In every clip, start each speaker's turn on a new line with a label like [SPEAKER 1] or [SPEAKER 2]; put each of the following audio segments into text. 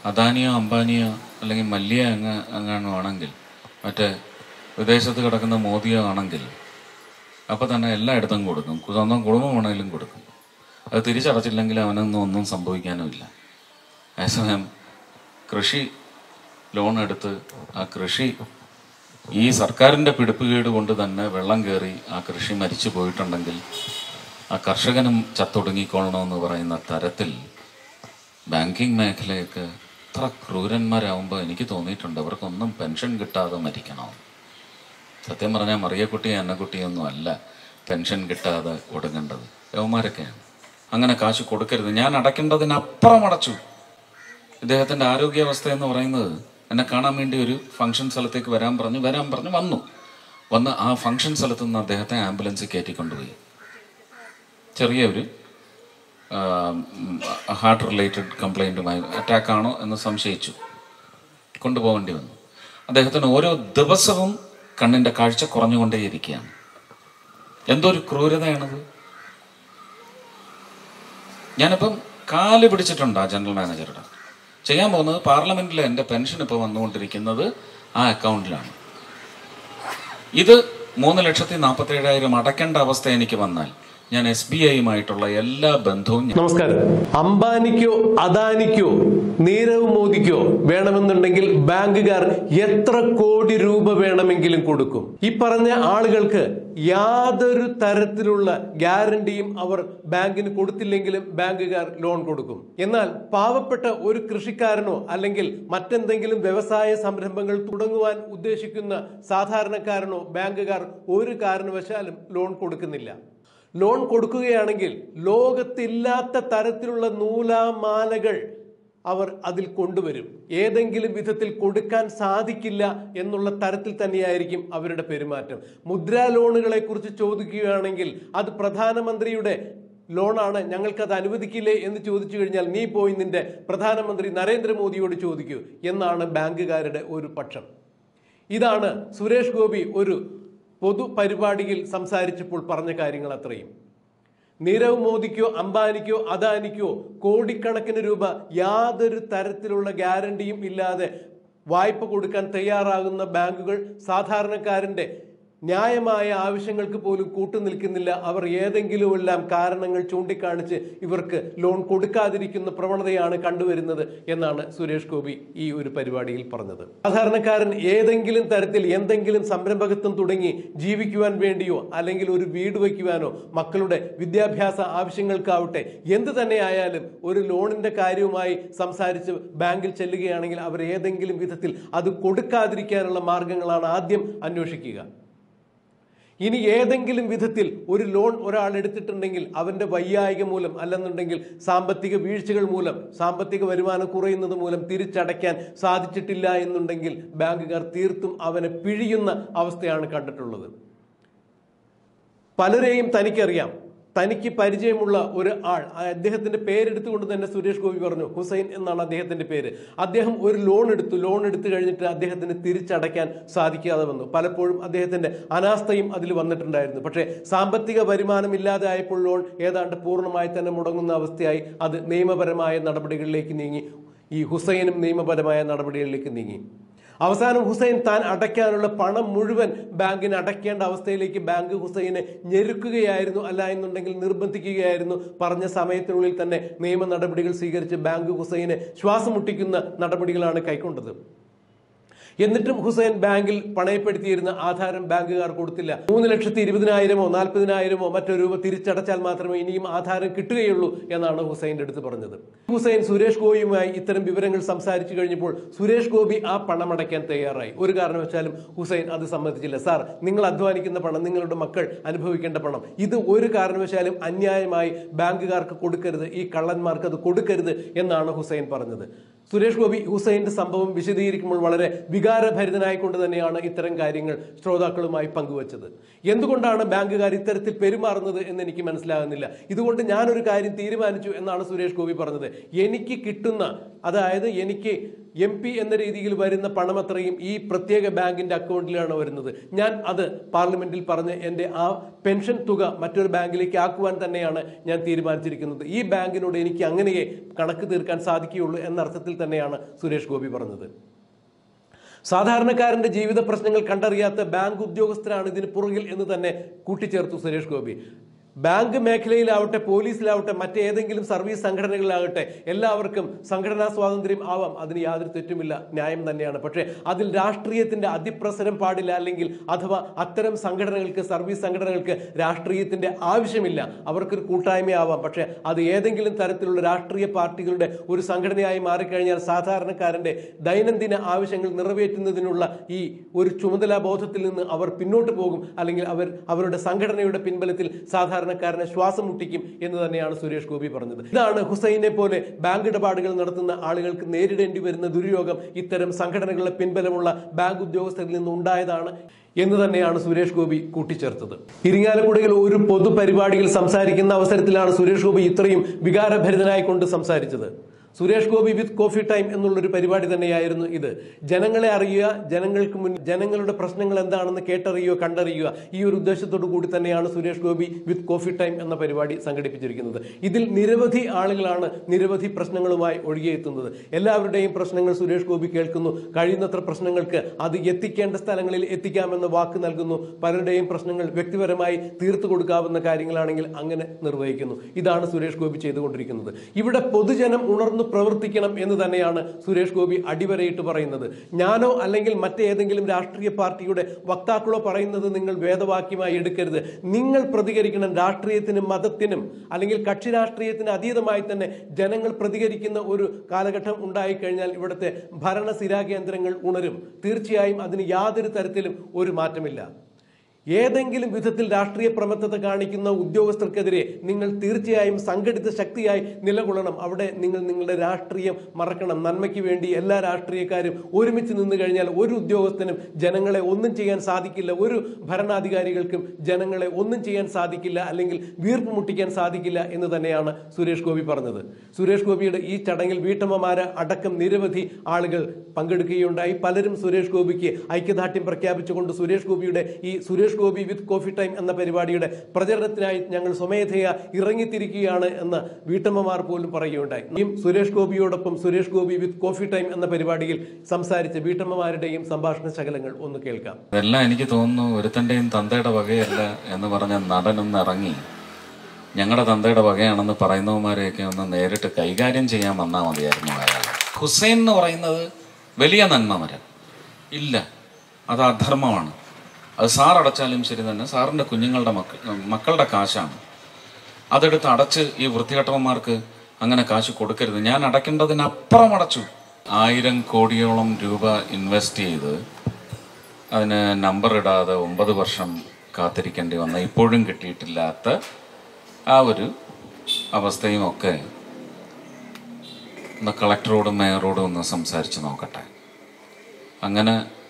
[SPEAKER 1] അദാനിയോ അംബാനിയോ അല്ലെങ്കിൽ മല്യ അങ്ങ അങ്ങാണോ ആണെങ്കിൽ മറ്റേ വിദേശത്ത് കിടക്കുന്ന മോദിയോ ആണെങ്കിൽ അപ്പോൾ തന്നെ എല്ലായിടത്തും കൊടുക്കും സ്വന്തം കുടുംബമാണെങ്കിലും കൊടുക്കും അത് തിരിച്ചടച്ചില്ലെങ്കിൽ അവനൊന്നും ഒന്നും സംഭവിക്കാനുമില്ല അതേസമയം കൃഷി ലോൺ എടുത്ത് ആ കൃഷി ഈ സർക്കാരിൻ്റെ പിടിപ്പുകേട് കൊണ്ട് തന്നെ വെള്ളം കയറി ആ കൃഷി മരിച്ചു പോയിട്ടുണ്ടെങ്കിൽ ആ കർഷകനും ചത്തൊടുങ്ങിക്കൊള്ളണമെന്ന് പറയുന്ന തരത്തിൽ ബാങ്കിങ് മേഖലയൊക്കെ ഇത്ര ക്രൂരന്മാരാകുമ്പോൾ എനിക്ക് തോന്നിയിട്ടുണ്ട് അവർക്കൊന്നും പെൻഷൻ കിട്ടാതെ മരിക്കണം സത്യം പറഞ്ഞാൽ മറിയക്കുട്ടി അന്നക്കുട്ടിയൊന്നും അല്ല പെൻഷൻ കിട്ടാതെ ഒടുങ്ങേണ്ടത് യവന്മാരൊക്കെയാണ് അങ്ങനെ കാശ് കൊടുക്കരുത് ഞാൻ അടയ്ക്കേണ്ടതിനപ്പുറം അടച്ചു ഇദ്ദേഹത്തിൻ്റെ ആരോഗ്യാവസ്ഥ എന്ന് പറയുന്നത് എന്നെ കാണാൻ വേണ്ടി ഒരു ഫംഗ്ഷൻ സ്ഥലത്തേക്ക് വരാൻ പറഞ്ഞു വരാൻ പറഞ്ഞു വന്നു വന്ന് ആ ഫംഗ്ഷൻ സ്ഥലത്ത് നിന്ന് അദ്ദേഹത്തെ ആംബുലൻസിൽ കയറ്റിക്കൊണ്ടുപോയി ചെറിയ ഒരു ഹാർട്ട് റിലേറ്റഡ് കംപ്ലൈൻറ്റുമായി അറ്റാക്ക് ആണോ എന്ന് സംശയിച്ചു കൊണ്ടുപോകേണ്ടി വന്നു അദ്ദേഹത്തിന് ഓരോ ദിവസവും കണ്ണിൻ്റെ കാഴ്ച കുറഞ്ഞുകൊണ്ടേയിരിക്കുകയാണ് എന്തോ ഒരു ക്രൂരതയാണത് ഞാനിപ്പം കാല് പിടിച്ചിട്ടുണ്ട് ആ ജനറൽ മാനേജറുടെ ചെയ്യാൻ പോകുന്നത് പാർലമെന്റിൽ എൻ്റെ പെൻഷൻ ഇപ്പോൾ വന്നുകൊണ്ടിരിക്കുന്നത് ആ അക്കൗണ്ടിലാണ് ഇത് മൂന്ന് ലക്ഷത്തി നാൽപ്പത്തി ഏഴായിരം അടയ്ക്കേണ്ട അവസ്ഥ എനിക്ക് വന്നാൽ ഞാൻ എസ് ബി ഐയുമായിട്ടുള്ള എല്ലാ ബന്ധവും ഞാൻ
[SPEAKER 2] നമസ്കാരം അംബാനിക്കോ അദാനിക്കോ നീരവ് മോദിക്കോ വേണമെന്നുണ്ടെങ്കിൽ ബാങ്കുകാർ എത്ര കോടി രൂപ വേണമെങ്കിലും കൊടുക്കും ഈ പറഞ്ഞ ആളുകൾക്ക് യാതൊരു തരത്തിലുള്ള ഗ്യാരണ്ടിയും അവർ ബാങ്കിന് കൊടുത്തില്ലെങ്കിലും ബാങ്കുകാർ ലോൺ കൊടുക്കും എന്നാൽ പാവപ്പെട്ട ഒരു കൃഷിക്കാരനോ അല്ലെങ്കിൽ മറ്റെന്തെങ്കിലും വ്യവസായ സംരംഭങ്ങൾ തുടങ്ങുവാൻ ഉദ്ദേശിക്കുന്ന സാധാരണക്കാരനോ ബാങ്കുകാർ ഒരു കാരണവശാലും ലോൺ കൊടുക്കുന്നില്ല ലോൺ കൊടുക്കുകയാണെങ്കിൽ ലോകത്തില്ലാത്ത തരത്തിലുള്ള നൂലാമാലകൾ അവർ അതിൽ കൊണ്ടുവരും ഏതെങ്കിലും വിധത്തിൽ കൊടുക്കാൻ സാധിക്കില്ല എന്നുള്ള തരത്തിൽ തന്നെയായിരിക്കും അവരുടെ പെരുമാറ്റം മുദ്രാ ലോണുകളെ കുറിച്ച് ചോദിക്കുകയാണെങ്കിൽ അത് പ്രധാനമന്ത്രിയുടെ ലോണാണ് ഞങ്ങൾക്കത് അനുവദിക്കില്ലേ എന്ന് ചോദിച്ചു കഴിഞ്ഞാൽ നീ പോയി നിന്റെ പ്രധാനമന്ത്രി നരേന്ദ്രമോദിയോട് ചോദിക്കൂ എന്നാണ് ബാങ്കുകാരുടെ ഒരു പക്ഷം ഇതാണ് സുരേഷ് ഗോപി ഒരു പൊതുപരിപാടിയിൽ സംസാരിച്ചപ്പോൾ പറഞ്ഞ കാര്യങ്ങൾ അത്രയും നീരവ് മോദിക്കോ അംബാനിക്കോ അദാനിക്കോ കോടിക്കണക്കിന് രൂപ യാതൊരു തരത്തിലുള്ള ഗ്യാരണ്ടിയും ഇല്ലാതെ വായ്പ കൊടുക്കാൻ തയ്യാറാകുന്ന ബാങ്കുകൾ സാധാരണക്കാരന്റെ ന്യായമായ ആവശ്യങ്ങൾക്ക് പോലും കൂട്ടുനിൽക്കുന്നില്ല അവർ ഏതെങ്കിലും എല്ലാം കാരണങ്ങൾ ചൂണ്ടിക്കാണിച്ച് ഇവർക്ക് ലോൺ കൊടുക്കാതിരിക്കുന്ന പ്രവണതയാണ് കണ്ടുവരുന്നത് എന്നാണ് സുരേഷ് ഗോപി ഈ ഒരു പരിപാടിയിൽ പറഞ്ഞത് സാധാരണക്കാരൻ ഏതെങ്കിലും തരത്തിൽ എന്തെങ്കിലും സംരംഭകത്വം തുടങ്ങി ജീവിക്കുവാൻ വേണ്ടിയോ അല്ലെങ്കിൽ ഒരു വീട് വയ്ക്കുവാനോ മക്കളുടെ വിദ്യാഭ്യാസ ആവശ്യങ്ങൾക്കാവട്ടെ എന്ത് തന്നെയായാലും ഒരു ലോണിന്റെ കാര്യവുമായി സംസാരിച്ച് ബാങ്കിൽ ചെല്ലുകയാണെങ്കിൽ അവർ ഏതെങ്കിലും വിധത്തിൽ അത് കൊടുക്കാതിരിക്കാനുള്ള മാർഗങ്ങളാണ് ആദ്യം അന്വേഷിക്കുക ഇനി ഏതെങ്കിലും വിധത്തിൽ ഒരു ലോൺ ഒരാൾ എടുത്തിട്ടുണ്ടെങ്കിൽ അവന്റെ വയ്യായിക മൂലം അല്ലെന്നുണ്ടെങ്കിൽ സാമ്പത്തിക വീഴ്ചകൾ മൂലം സാമ്പത്തിക വരുമാനം കുറയുന്നത് മൂലം തിരിച്ചടയ്ക്കാൻ സാധിച്ചിട്ടില്ല എന്നുണ്ടെങ്കിൽ ബാങ്കുകാർ തീർത്തും അവനെ പിഴിയുന്ന അവസ്ഥയാണ് കണ്ടിട്ടുള്ളത് പലരെയും തനിക്കറിയാം തനിക്ക് പരിചയമുള്ള ഒരു ആൾ ആ അദ്ദേഹത്തിന്റെ പേരെടുത്തുകൊണ്ട് തന്നെ സുരേഷ് ഗോപി പറഞ്ഞു ഹുസൈൻ എന്നാണ് അദ്ദേഹത്തിന്റെ പേര് അദ്ദേഹം ഒരു ലോൺ എടുത്തു ലോൺ എടുത്തു കഴിഞ്ഞിട്ട് അദ്ദേഹത്തിന് തിരിച്ചടയ്ക്കാൻ സാധിക്കാതെ വന്നു പലപ്പോഴും അദ്ദേഹത്തിന്റെ അനാസ്ഥയും അതിൽ വന്നിട്ടുണ്ടായിരുന്നു പക്ഷേ സാമ്പത്തിക വരുമാനം ഇല്ലാതെ ആയപ്പോൾ ലോൺ ഏതാണ്ട് പൂർണ്ണമായി തന്നെ മുടങ്ങുന്ന അവസ്ഥയായി അത് നിയമപരമായ നടപടികളിലേക്ക് നീങ്ങി ഈ ഹുസൈനും നിയമപരമായ നടപടികളിലേക്ക് നീങ്ങി അവസാനം ഹുസൈൻ താൻ അടയ്ക്കാനുള്ള പണം മുഴുവൻ ബാങ്കിന് അടയ്ക്കേണ്ട അവസ്ഥയിലേക്ക് ബാങ്ക് ഹുസൈനെ ഞെരുക്കുകയായിരുന്നു അല്ല എന്നുണ്ടെങ്കിൽ നിർബന്ധിക്കുകയായിരുന്നു പറഞ്ഞ സമയത്തിനുള്ളിൽ തന്നെ നിയമ നടപടികൾ സ്വീകരിച്ച് ബാങ്ക് ഹുസൈനെ ശ്വാസം മുട്ടിക്കുന്ന നടപടികളാണ് കൈക്കൊണ്ടത് എന്നിട്ടും ഹുസൈൻ ബാങ്കിൽ പണയപ്പെടുത്തിയിരുന്ന ആധാരം ബാങ്കുകാർ കൊടുത്തില്ല മൂന്ന് ലക്ഷത്തി ഇരുപതിനായിരമോ നാൽപ്പതിനായിരമോ മറ്റോ രൂപ തിരിച്ചടച്ചാൽ മാത്രമേ ഇനിയും ആധാരം കിട്ടുകയുള്ളൂ എന്നാണ് ഹുസൈൻ്റെ അടുത്ത് പറഞ്ഞത് ഹുസൈൻ സുരേഷ് ഗോപിയുമായി ഇത്തരം വിവരങ്ങൾ സംസാരിച്ചു കഴിഞ്ഞപ്പോൾ സുരേഷ് ഗോപി ആ പണം അടയ്ക്കാൻ തയ്യാറായി ഒരു കാരണവശാലും ഹുസൈൻ അത് സമ്മതിച്ചില്ല സാർ നിങ്ങൾ അധ്വാനിക്കുന്ന പണം നിങ്ങളുടെ മക്കൾ അനുഭവിക്കേണ്ട പണം ഇത് ഒരു കാരണവശാലും അന്യായമായി ബാങ്കുകാർക്ക് കൊടുക്കരുത് ഈ കള്ളന്മാർക്ക് അത് കൊടുക്കരുത് എന്നാണ് ഹുസൈൻ പറഞ്ഞത് സുരേഷ് ഗോപി ഹുസൈന്റെ സംഭവം വിശദീകരിക്കുമ്പോൾ വളരെ വികാരഭരിതനായിക്കൊണ്ട് തന്നെയാണ് ഇത്തരം കാര്യങ്ങൾ ശ്രോതാക്കളുമായി പങ്കുവച്ചത് എന്തുകൊണ്ടാണ് ബാങ്കുകാർ ഇത്തരത്തിൽ പെരുമാറുന്നത് എന്ന് എനിക്ക് മനസ്സിലാകുന്നില്ല ഇതുകൊണ്ട് ഞാനൊരു കാര്യം തീരുമാനിച്ചു എന്നാണ് സുരേഷ് ഗോപി പറഞ്ഞത് എനിക്ക് കിട്ടുന്ന അതായത് എനിക്ക് എം പി എന്ന രീതിയിൽ വരുന്ന പണമത്രയും ഈ പ്രത്യേക ബാങ്കിന്റെ അക്കൗണ്ടിലാണ് വരുന്നത് ഞാൻ അത് പാർലമെന്റിൽ പറഞ്ഞ് എൻ്റെ ആ പെൻഷൻ തുക മറ്റൊരു ബാങ്കിലേക്ക് ആക്കുവാൻ തന്നെയാണ് ഞാൻ തീരുമാനിച്ചിരിക്കുന്നത് ഈ ബാങ്കിനോട് എനിക്ക് അങ്ങനെയേ കണക്ക് തീർക്കാൻ സാധിക്കുകയുള്ളൂ എന്ന അർത്ഥത്തിൽ തന്നെയാണ് സുരേഷ് ഗോപി പറഞ്ഞത് സാധാരണക്കാരന്റെ ജീവിത പ്രശ്നങ്ങൾ കണ്ടറിയാത്ത ബാങ്ക് ഉദ്യോഗസ്ഥരാണ് ഇതിന് പുറകിൽ എന്ന് തന്നെ കൂട്ടിച്ചേർത്തു സുരേഷ് ഗോപി ബാങ്ക് മേഖലയിലാവട്ടെ പോലീസിലാവട്ടെ മറ്റേതെങ്കിലും സർവീസ് സംഘടനകളിലാകട്ടെ എല്ലാവർക്കും സംഘടനാ സ്വാതന്ത്ര്യം ആവാം അതിന് യാതൊരു തെറ്റുമില്ല ന്യായം തന്നെയാണ് പക്ഷേ അതിൽ രാഷ്ട്രീയത്തിന്റെ അതിപ്രസരം പാടില്ല അല്ലെങ്കിൽ അഥവാ അത്തരം സംഘടനകൾക്ക് സർവീസ് സംഘടനകൾക്ക് രാഷ്ട്രീയത്തിന്റെ ആവശ്യമില്ല അവർക്കൊരു കൂട്ടായ്മയാവാം പക്ഷേ അത് ഏതെങ്കിലും തരത്തിലുള്ള രാഷ്ട്രീയ പാർട്ടികളുടെ ഒരു സംഘടനയായി മാറിക്കഴിഞ്ഞാൽ സാധാരണക്കാരന്റെ ദൈനംദിന ആവശ്യങ്ങൾ നിറവേറ്റുന്നതിനുള്ള ഈ ഒരു ചുമതലാ ബോധത്തിൽ നിന്ന് അവർ പിന്നോട്ട് പോകും അല്ലെങ്കിൽ അവർ അവരുടെ സംഘടനയുടെ പിൻബലത്തിൽ സാധാരണക്കാരനെ ശ്വാസം മുട്ടിക്കും എന്ന് തന്നെയാണ് സുരേഷ് ഗോപി പറഞ്ഞത് ഇതാണ് ഹുസൈനെ പോലെ ബാങ്ക് ഇടപാടുകൾ നടത്തുന്ന ആളുകൾക്ക് നേരിടേണ്ടി വരുന്ന ദുര്യോഗം ഇത്തരം സംഘടനകളുടെ പിൻബലമുള്ള ബാങ്ക് ഉദ്യോഗസ്ഥരിൽ നിന്ന് ഉണ്ടായതാണ് എന്ന് തന്നെയാണ് സുരേഷ് ഗോപി കൂട്ടിച്ചേർത്തത് ഇരിങ്ങാലക്കുടയിൽ ഒരു പൊതുപരിപാടിയിൽ സംസാരിക്കുന്ന അവസരത്തിലാണ് സുരേഷ് ഗോപി ഇത്രയും വികാരഭരിതനായി കൊണ്ട് സംസാരിച്ചത് Suresh Gopi with coffee time എന്നുള്ളൊരു പരിപാടി തന്നെയായിരുന്നു ഇത് ജനങ്ങളെ അറിയുക ജനങ്ങൾക്ക് മുൻ ജനങ്ങളുടെ പ്രശ്നങ്ങൾ എന്താണെന്ന് കേട്ടറിയുക കണ്ടറിയുക ഈ ഒരു ഉദ്ദേശത്തോടു കൂടി തന്നെയാണ് Suresh Gopi with coffee time എന്ന പരിപാടി സംഘടിപ്പിച്ചിരിക്കുന്നത് ഇതിൽ നിരവധി ആളുകളാണ് നിരവധി പ്രശ്നങ്ങളുമായി ഒഴുകിയെത്തുന്നത് എല്ലാവരുടെയും പ്രശ്നങ്ങൾ സുരേഷ് ഗോപി കേൾക്കുന്നു കഴിയുന്നത്ര പ്രശ്നങ്ങൾക്ക് അത് എത്തിക്കേണ്ട സ്ഥലങ്ങളിൽ എത്തിക്കാമെന്ന വാക്ക് നൽകുന്നു പലരുടെയും പ്രശ്നങ്ങൾ വ്യക്തിപരമായി തീർത്തു കൊടുക്കാവുന്ന കാര്യങ്ങളാണെങ്കിൽ അങ്ങനെ നിർവഹിക്കുന്നു ഇതാണ് സുരേഷ് ഗോപി ചെയ്തുകൊണ്ടിരിക്കുന്നത് ഇവിടെ പൊതുജനം ഉണർന്നു പ്രവർത്തിക്കണം എന്ന് തന്നെയാണ് സുരേഷ് ഗോപി അടിവരയിട്ട് പറയുന്നത് ഞാനോ അല്ലെങ്കിൽ മറ്റേതെങ്കിലും രാഷ്ട്രീയ പാർട്ടിയുടെ വക്താക്കളോ പറയുന്നത് നിങ്ങൾ വേദവാക്യമായി എടുക്കരുത് നിങ്ങൾ പ്രതികരിക്കണം രാഷ്ട്രീയത്തിനും മതത്തിനും അല്ലെങ്കിൽ കക്ഷി രാഷ്ട്രീയത്തിന് അതീതമായി തന്നെ ജനങ്ങൾ പ്രതികരിക്കുന്ന ഒരു കാലഘട്ടം ഉണ്ടായിക്കഴിഞ്ഞാൽ ഇവിടുത്തെ ഭരണ സ്ഥിരാകേന്ദ്രങ്ങൾ ഉണരും തീർച്ചയായും അതിന് യാതൊരു തരത്തിലും ഒരു മാറ്റമില്ല ഏതെങ്കിലും വിധത്തിൽ രാഷ്ട്രീയ പ്രമത്തത കാണിക്കുന്ന ഉദ്യോഗസ്ഥർക്കെതിരെ നിങ്ങൾ തീർച്ചയായും സംഘടിത ശക്തിയായി നിലകൊള്ളണം അവിടെ നിങ്ങൾ നിങ്ങളുടെ രാഷ്ട്രീയം മറക്കണം നന്മയ്ക്ക് വേണ്ടി എല്ലാ രാഷ്ട്രീയക്കാരും ഒരുമിച്ച് നിന്ന് കഴിഞ്ഞാൽ ഒരു ഉദ്യോഗസ്ഥനും ജനങ്ങളെ ഒന്നും ചെയ്യാൻ സാധിക്കില്ല ഒരു ഭരണാധികാരികൾക്കും ജനങ്ങളെ ഒന്നും ചെയ്യാൻ സാധിക്കില്ല അല്ലെങ്കിൽ വീർപ്പ് മുട്ടിക്കാൻ സാധിക്കില്ല എന്ന് തന്നെയാണ് സുരേഷ് ഗോപി പറഞ്ഞത് സുരേഷ് ഗോപിയുടെ ഈ ചടങ്ങിൽ വീട്ടമ്മമാര് അടക്കം നിരവധി ആളുകൾ പങ്കെടുക്കുകയുണ്ടായി പലരും സുരേഷ് ഗോപിക്ക് ഐക്യദാർഢ്യം പ്രഖ്യാപിച്ചുകൊണ്ട് സുരേഷ് ഗോപിയുടെ ഈ Suresh Gopi with coffee time എന്ന പരിപാടിയുടെ പ്രചരണത്തിനായി ഞങ്ങൾ സ്വമേധയാ ഇറങ്ങിത്തിരിക്കുകയാണ് എന്ന് വീട്ടമ്മമാർ പോലും പറയുകയുണ്ടായി ഈ സുരേഷ് ഗോപിയോടൊപ്പം Suresh Gopi with coffee time എന്ന പരിപാടിയിൽ സംസാരിച്ച വീട്ടമ്മമാരുടെയും സംഭാഷണ ശകലങ്ങൾ ഒന്ന് കേൾക്കാം
[SPEAKER 1] ഇതെല്ലാം എനിക്ക് തോന്നുന്നു ഒരുത്തൻ്റെയും തന്തയുടെ വകയല്ല എന്ന് പറഞ്ഞ നടനൊന്ന് ഇറങ്ങി ഞങ്ങളുടെ തന്തയുടെ വകയാണെന്ന് പറയുന്നവന്മാരെയൊക്കെ ഒന്ന് നേരിട്ട് കൈകാര്യം ചെയ്യാൻ വന്നാൽ മതിയായിരുന്നു അയാൾ ഹുസൈൻ എന്ന് പറയുന്നത് വലിയ നന്മമരം ഇല്ല അത് അധർമ്മമാണ് അത് സാർ അടച്ചാലും ശരി തന്നെ സാറിൻ്റെ കുഞ്ഞുങ്ങളുടെ മക്ക മക്കളുടെ കാശാണ് അതെടുത്ത് അടച്ച് ഈ വൃത്തികെട്ടവന്മാർക്ക് അങ്ങനെ കാശ് കൊടുക്കരുത് ഞാൻ അടയ്ക്കേണ്ടതിനപ്പുറം അടച്ചു ആയിരം കോടിയോളം രൂപ ഇൻവെസ്റ്റ് ചെയ്ത് അതിന് നമ്പർ ഇടാതെ ഒമ്പത് വർഷം കാത്തിരിക്കേണ്ടി വന്ന ഇപ്പോഴും കിട്ടിയിട്ടില്ലാത്ത ആ ഒരു അവസ്ഥയും ഒക്കെ ഒന്ന് കളക്ടറോടും മേയറോടും ഒന്ന് സംസാരിച്ച് നോക്കട്ടെ അങ്ങനെ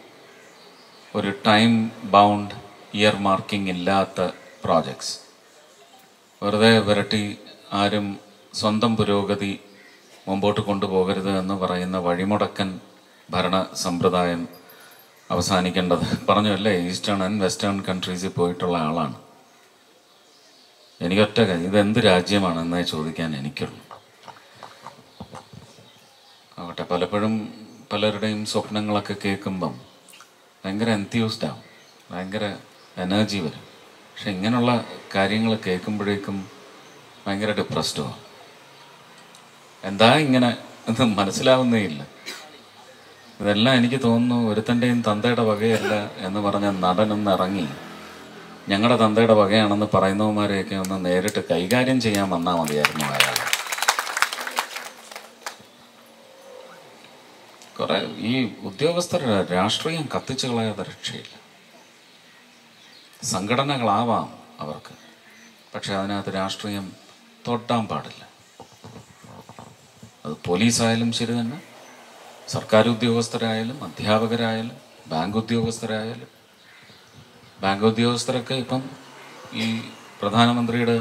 [SPEAKER 1] ഒരു ടൈം ബൗണ്ട് ഇയർ മാർക്കിംഗ് ഇല്ലാത്ത പ്രോജക്ട്സ് വെറുതെ വിരട്ടി ആരും സ്വന്തം പുരോഗതി മുമ്പോട്ട് കൊണ്ടുപോകരുത് എന്ന് പറയുന്ന വഴിമുടക്കൻ ഭരണ സമ്പ്രദായം അവസാനിക്കേണ്ടത് പറഞ്ഞു അല്ലേ ഈസ്റ്റേൺ ആൻഡ് വെസ്റ്റേൺ കൺട്രീസിൽ പോയിട്ടുള്ള ആളാണ് എനിക്കൊറ്റ കാര്യം ഇതെന്ത് രാജ്യമാണെന്നേ ചോദിക്കാൻ എനിക്കുള്ളൂ ആവട്ടെ പലപ്പോഴും പലരുടെയും സ്വപ്നങ്ങളൊക്കെ കേൾക്കുമ്പം ഭയങ്കര എൻത്യൂസ്ഡ് ആവും ഭയങ്കര എനർജി വരും പക്ഷെ ഇങ്ങനെയുള്ള കാര്യങ്ങൾ കേൾക്കുമ്പോഴേക്കും ഭയങ്കര ഡിപ്രസ്ഡ് ആവും എന്താ ഇങ്ങനെ എന്ന് മനസ്സിലാവുന്നേ ഇല്ല ഇതെല്ലാം എനിക്ക് തോന്നുന്നു ഒരുത്തൻ്റെയും തന്തയുടെ വകയല്ല എന്ന് പറഞ്ഞ നടനൊന്ന് ഇറങ്ങി ഞങ്ങളുടെ തന്തയുടെ വകയാണെന്ന് പറയുന്നവന്മാരെയൊക്കെ ഒന്ന് നേരിട്ട് കൈകാര്യം ചെയ്യാൻ വന്നാൽ മതിയായിരുന്നു അയാൾ കുറെ ഈ ഉദ്യോഗസ്ഥരുടെ രാഷ്ട്രീയം കത്തിച്ചു കളയാതെ രക്ഷയില്ല സംഘടനകളാവാം അവർക്ക് പക്ഷെ അതിനകത്ത് രാഷ്ട്രീയം തൊട്ടാൻ പാടില്ല അത് പോലീസായാലും ശരി തന്നെ സർക്കാർ ഉദ്യോഗസ്ഥരായാലും അധ്യാപകരായാലും ബാങ്ക് ഉദ്യോഗസ്ഥരായാലും ബാങ്ക് ഉദ്യോഗസ്ഥരൊക്കെ ഇപ്പം ഈ പ്രധാനമന്ത്രിയുടെ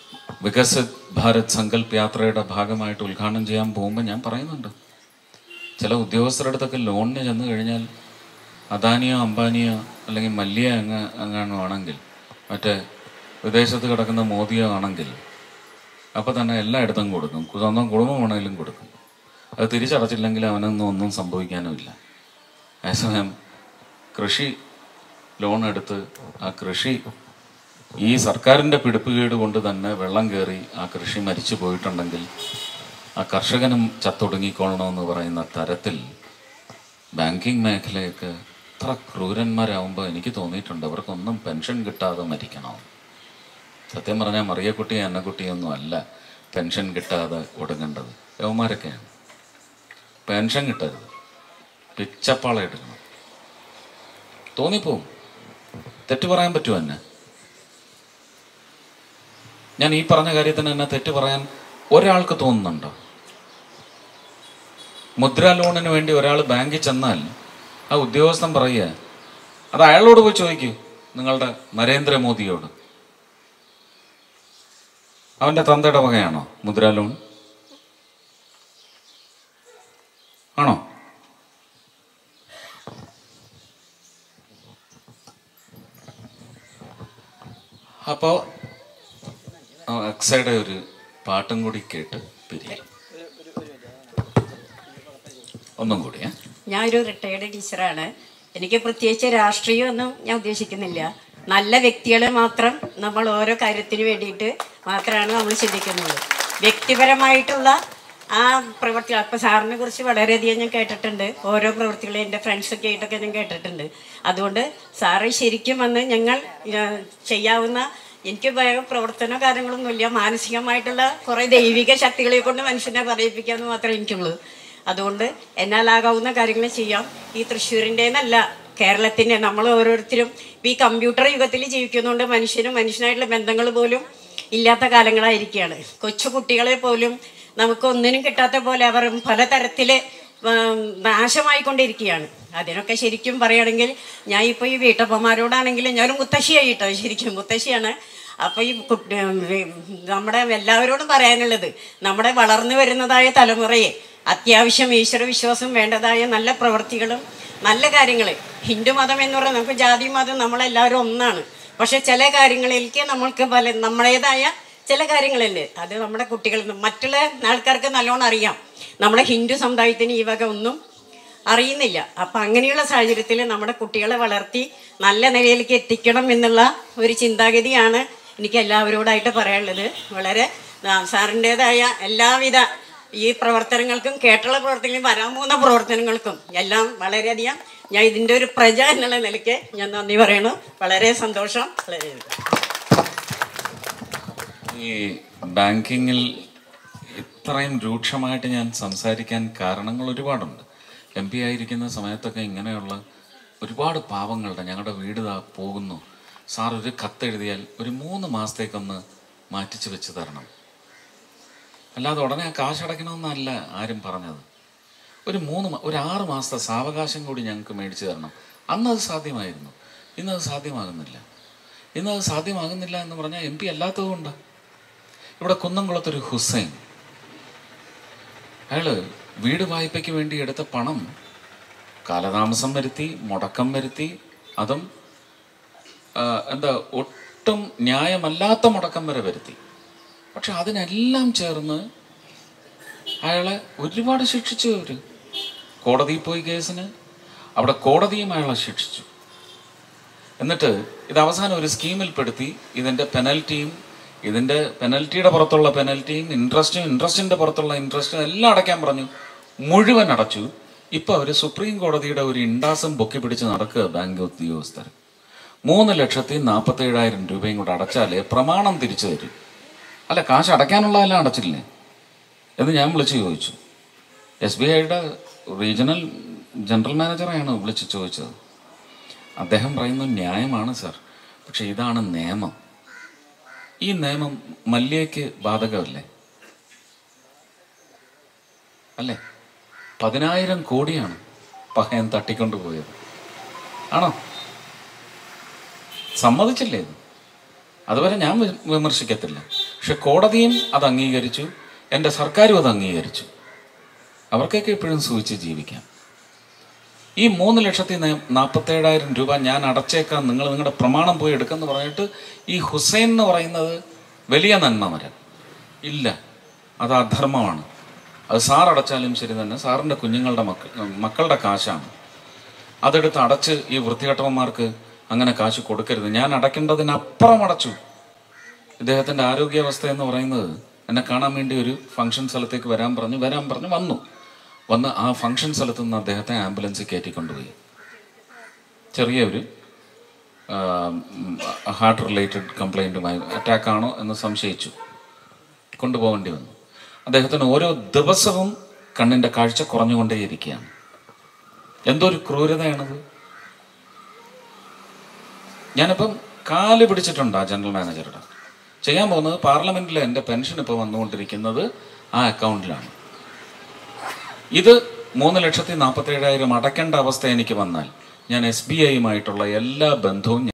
[SPEAKER 1] വികസിത് ഭാരത് സങ്കല്പ് യാത്രയുടെ ഭാഗമായിട്ട് ഉദ്ഘാടനം ചെയ്യാൻ പോകുമ്പോൾ ഞാൻ പറയുന്നുണ്ട് ചില ഉദ്യോഗസ്ഥരുടെ അടുത്തൊക്കെ ലോണിന് ചെന്ന് കഴിഞ്ഞാൽ അദാനിയോ അംബാനിയോ അല്ലെങ്കിൽ മല്യ അങ്ങ് അങ്ങാണോ ആണെങ്കിൽ മറ്റേ വിദേശത്ത് കിടക്കുന്ന മോദിയോ ആണെങ്കിൽ അപ്പോൾ തന്നെ എല്ലായിടത്തും കൊടുക്കും സ്വന്തം കുടുംബമാണെങ്കിലും കൊടുക്കും അത് തിരിച്ചടച്ചില്ലെങ്കിൽ അവനൊന്നും ഒന്നും സംഭവിക്കാനുമില്ല അതേസമയം കൃഷി ലോൺ എടുത്ത് ആ കൃഷി ഈ സർക്കാരിൻ്റെ പിടിപ്പുകേട് കൊണ്ട് തന്നെ വെള്ളം കയറി ആ കൃഷി മരിച്ചു പോയിട്ടുണ്ടെങ്കിൽ ആ കർഷകനും ചത്തൊടുങ്ങിക്കൊള്ളണമെന്ന് പറയുന്ന തരത്തിൽ ബാങ്കിങ് മേഖലയൊക്കെ ഇത്ര ക്രൂരന്മാരാകുമ്പോൾ എനിക്ക് തോന്നിയിട്ടുണ്ട് അവർക്കൊന്നും പെൻഷൻ കിട്ടാതെ മരിക്കണം സത്യം പറഞ്ഞാൽ മറിയക്കുട്ടി അന്നക്കുട്ടിയൊന്നും അല്ല പെൻഷൻ കിട്ടാതെ ഒടുങ്ങേണ്ടത് യവന്മാരൊക്കെയാണ് പെൻഷൻ കിട്ടരുത് പിച്ചപ്പാള എടുക്കണം തോന്നിപ്പോവും തെറ്റ് പറയാൻ പറ്റുമോ എന്നെ ഞാൻ ഈ പറഞ്ഞ കാര്യത്തിന് എന്നെ തെറ്റ് പറയാൻ ഒരാൾക്ക് തോന്നുന്നുണ്ടോ മുദ്രാ ലോണിന് വേണ്ടി ഒരാൾ ബാങ്കിൽ ചെന്നാൽ ആ ഉദ്യോഗസ്ഥൻ പറയുക അത് അയാളോട് പോയി ചോദിക്കൂ നിങ്ങളുടെ നരേന്ദ്രമോദിയോട് അവന്റെ തന്തയുടെ വകയാണോ മുദ്രാ ലോൺ ആണോ അപ്പോ അക്സയുടെ ഒരു പാട്ടും കൂടി കേട്ട് പിരിയാം ഒന്നും കൂടിയേ
[SPEAKER 3] ഞാനൊരു റിട്ടയർഡ് ടീച്ചറാണ് എനിക്ക് പ്രത്യേകിച്ച് രാഷ്ട്രീയമൊന്നും ഞാൻ ഉദ്ദേശിക്കുന്നില്ല നല്ല വ്യക്തികളെ മാത്രം നമ്മൾ ഓരോ കാര്യത്തിന് വേണ്ടിയിട്ട് മാത്രമാണ് നമ്മൾ ചിന്തിക്കുന്നത് വ്യക്തിപരമായിട്ടുള്ള ആ പ്രവൃത്തികൾ അപ്പം സാറിനെ കുറിച്ച് വളരെയധികം ഞാൻ കേട്ടിട്ടുണ്ട് ഓരോ പ്രവൃത്തികളും എൻ്റെ ഫ്രണ്ട്സൊക്കെ ആയിട്ടൊക്കെ ഞാൻ കേട്ടിട്ടുണ്ട് അതുകൊണ്ട് സാറ് ശരിക്കും വന്ന് ഞങ്ങൾ ആ, ചെയ്യാവുന്ന എനിക്ക് വേറെ പ്രവർത്തനോ കാര്യങ്ങളൊന്നുമില്ല മാനസികമായിട്ടുള്ള കുറേ ദൈവിക ശക്തികളെ കൊണ്ട് മനുഷ്യനെ പറയിപ്പിക്കാമെന്ന് മാത്രമേ എനിക്കുള്ളൂ അതുകൊണ്ട് എന്നാലാകാവുന്ന കാര്യങ്ങൾ ചെയ്യാം ഈ തൃശ്ശൂരിൻ്റെന്നല്ല കേരളത്തിൻ്റെ നമ്മൾ ഓരോരുത്തരും ഇപ്പം ഈ കമ്പ്യൂട്ടർ യുഗത്തിൽ ജീവിക്കുന്നതുകൊണ്ട് മനുഷ്യനും മനുഷ്യനായിട്ടുള്ള ബന്ധങ്ങൾ പോലും ഇല്ലാത്ത കാലങ്ങളായിരിക്കുകയാണ് കൊച്ചു കുട്ടികളെ പോലും നമുക്ക് ഒന്നിനും കിട്ടാത്ത പോലെ അവർ പലതരത്തിൽ നാശമായിക്കൊണ്ടിരിക്കുകയാണ് അതിനൊക്കെ ശരിക്കും പറയുകയാണെങ്കിൽ ഞാൻ ഇപ്പോൾ ഈ വീട്ടപ്പന്മാരോടാണെങ്കിലും ഞാനൊരു മുത്തശ്ശിയായിട്ടോ ശരിക്കും മുത്തശ്ശിയാണ് അപ്പോൾ ഈ കുട്ടി നമ്മുടെ എല്ലാവരോടും പറയാനുള്ളത് നമ്മുടെ വളർന്നു വരുന്നതായ തലമുറയെ അത്യാവശ്യം ഈശ്വര വിശ്വാസം വേണ്ടതായ നല്ല പ്രവൃത്തികളും നല്ല കാര്യങ്ങൾ ഹിന്ദു മതം എന്ന് പറഞ്ഞാൽ നമുക്ക് ജാതി മതം നമ്മളെല്ലാവരും ഒന്നാണ് പക്ഷെ ചില കാര്യങ്ങളിലേക്ക് നമ്മൾക്ക് പല നമ്മുടേതായ ചില കാര്യങ്ങളുണ്ട് അത് നമ്മുടെ കുട്ടികൾ മറ്റുള്ള ആൾക്കാർക്ക് നല്ലോണം അറിയാം നമ്മുടെ ഹിന്ദു സമുദായത്തിന് ഈ വക ഒന്നും അറിയുന്നില്ല അപ്പം അങ്ങനെയുള്ള സാഹചര്യത്തിൽ നമ്മുടെ കുട്ടികളെ വളർത്തി നല്ല നിലയിലേക്ക് എത്തിക്കണം എന്നുള്ള ഒരു ചിന്താഗതിയാണ് എനിക്ക് എല്ലാവരോടായിട്ട് പറയാനുള്ളത് വളരെ ആ, സാറിൻ്റേതായ എല്ലാവിധ ഈ പ്രവർത്തനങ്ങൾക്കും കേട്ടുള്ള പ്രവർത്തനങ്ങളും വരാൻ പോകുന്ന പ്രവർത്തനങ്ങൾക്കും എല്ലാം വളരെയധികം ഞാൻ ഇതിൻ്റെ ഒരു പ്രജ എന്നുള്ള നിലയ്ക്ക് ഞാൻ നന്ദി പറയണു വളരെ സന്തോഷം വളരെ
[SPEAKER 1] ഈ ബാങ്കിങ്ങിൽ ഇത്രയും രൂക്ഷമായിട്ട് ഞാൻ സംസാരിക്കാൻ കാരണങ്ങൾ ഒരുപാടുണ്ട് എം പി ആയിരിക്കുന്ന സമയത്തൊക്കെ ഇങ്ങനെയുള്ള ഒരുപാട് പാവങ്ങളുടെ ഞങ്ങളുടെ വീട് ദാ പോകുന്നു സാർ ഒരു കത്തെഴുതിയാൽ ഒരു മൂന്ന് മാസത്തേക്കൊന്ന് മാറ്റിച്ച് വെച്ച് തരണം അല്ലാതെ ഉടനെ ആ കാശ് അടയ്ക്കണമെന്നല്ല ആരും പറഞ്ഞത് ഒരു മൂന്ന് മാ- ഒരു ആറ് മാസത്തെ സാവകാശം കൂടി ഞങ്ങൾക്ക് മേടിച്ചു തരണം അന്നത് സാധ്യമായിരുന്നു ഇന്നത് സാധ്യമാകുന്നില്ല ഇന്നത് സാധ്യമാകുന്നില്ല എന്ന് പറഞ്ഞാൽ എം പി അല്ലാത്തതുകൊണ്ട് ഇവിടെ കുന്നംകുളത്തൊരു ഹുസൈൻ അയാള് വീട് വായ്പയ്ക്ക് വേണ്ടി എടുത്ത പണം കാലതാമസം വരുത്തി മുടക്കം വരുത്തി അതും ആ, എന്താ ഒട്ടും ന്യായമല്ലാത്ത മുടക്കം വരെ വരുത്തി പക്ഷെ അതിനെല്ലാം ചേർന്ന് അയാളെ ഒരുപാട് ശിക്ഷിച്ചു അവര് കോടതിയിൽ പോയി കേസിന് അവിടെ കോടതിയും അയാളെ ശിക്ഷിച്ചു എന്നിട്ട് ഇത് അവസാനം ഒരു സ്കീമിൽപ്പെടുത്തി ഇതിൻ്റെ പെനൽറ്റിയും ഇതിൻ്റെ പെനൽറ്റിയുടെ പുറത്തുള്ള പെനൽറ്റിയും ഇൻട്രസ്റ്റും ഇൻട്രസ്റ്റിൻ്റെ പുറത്തുള്ള ഇൻട്രസ്റ്റും എല്ലാം അടയ്ക്കാൻ പറഞ്ഞു മുഴുവൻ അടച്ചു ഇപ്പോൾ അവർ സുപ്രീം കോടതിയുടെ ഒരു ഇൻഡാസം പൊക്കി പിടിച്ച് നടക്കുക ബാങ്ക് ഉദ്യോഗസ്ഥർ മൂന്ന് ലക്ഷത്തി നാൽപ്പത്തേഴായിരം രൂപയും കൂടെ അടച്ചാലേ പ്രമാണം തിരിച്ചു തരും അല്ല കാശ് അടയ്ക്കാനുള്ളതെല്ലാം അടച്ചില്ലേ എന്ന് ഞാൻ വിളിച്ച് ചോദിച്ചു എസ് ബി ഐയുടെ റീജിയണൽ ജനറൽ മാനേജറെയാണ് വിളിച്ച് ചോദിച്ചത് അദ്ദേഹം പറയുന്നത് ന്യായമാണ് സർ പക്ഷെ ഇതാണ് നിയമം ഈ നിയമം മല്യയ്ക്ക് ബാധകമല്ലേ അല്ലേ പതിനായിരം കോടിയാണ് പഹയൻ തട്ടിക്കൊണ്ടു പോയത് ആണോ സമ്മതിച്ചില്ലേ ഇത് അതുവരെ ഞാൻ വി- വിമർശിക്കത്തില്ല പക്ഷെ കോടതിയും അത് അംഗീകരിച്ചു എൻ്റെ സർക്കാരും അത് അംഗീകരിച്ചു അവർക്കൊക്കെ ഇപ്പോഴും സൂചിച്ച് ജീവിക്കാം ഈ മൂന്ന് ലക്ഷത്തി നാൽപ്പത്തേഴായിരം രൂപ ഞാൻ അടച്ചേക്കാം നിങ്ങൾ നിങ്ങളുടെ പ്രമാണം പോയി എടുക്കെന്ന് പറഞ്ഞിട്ട് ഈ ഹുസൈൻ എന്ന് പറയുന്നത് വലിയ നന്മ വരാം ഇല്ല അത് അധർമ്മമാണ് അത് സാർ അടച്ചാലും ശരി തന്നെ സാറിൻ്റെ കുഞ്ഞുങ്ങളുടെ മക്കൾ മക്കളുടെ കാശാണ് അതെടുത്ത് അടച്ച് ഈ വൃത്തികെട്ടവന്മാർക്ക് അങ്ങനെ കാശ് കൊടുക്കരുത് ഞാൻ അടയ്ക്കേണ്ടതിനപ്പുറം അടച്ചു ഇദ്ദേഹത്തിൻ്റെ ആരോഗ്യാവസ്ഥ എന്ന് പറയുന്നത് എന്നെ കാണാൻ വേണ്ടി ഒരു ഫംഗ്ഷൻ സ്ഥലത്തേക്ക് വരാൻ പറഞ്ഞു വരാൻ പറഞ്ഞു വന്നു വന്ന് ആ ഫംഗ്ഷൻ സ്ഥലത്ത് നിന്ന് അദ്ദേഹത്തെ ആംബുലൻസിൽ കയറ്റിക്കൊണ്ടുപോയി ചെറിയ ഒരു ഹാർട്ട് റിലേറ്റഡ് കംപ്ലൈൻറ്റുമായി അറ്റാക്ക് ആണോ എന്ന് സംശയിച്ചു കൊണ്ടുപോകേണ്ടി വന്നു അദ്ദേഹത്തിന് ഓരോ ദിവസവും കണ്ണിൻ്റെ കാഴ്ച കുറഞ്ഞുകൊണ്ടേയിരിക്കുകയാണ് എന്തോ ഒരു ക്രൂരതയാണത് ഞാനിപ്പം കാല് പിടിച്ചിട്ടുണ്ട് ആ ജനറൽ മാനേജറുടെ ചെയ്യാൻ പോകുന്നത് പാർലമെന്റിലെ എൻ്റെ പെൻഷൻ ഇപ്പോൾ വന്നുകൊണ്ടിരിക്കുന്നത് ആ അക്കൗണ്ടിലാണ് ഇത് മൂന്ന് ലക്ഷത്തി നാൽപ്പത്തി ഏഴായിരം അടയ്ക്കേണ്ട അവസ്ഥ എനിക്ക് വന്നാൽ ഞാൻ എസ് ബി ഐയുമായിട്ടുള്ള എല്ലാ ബന്ധവും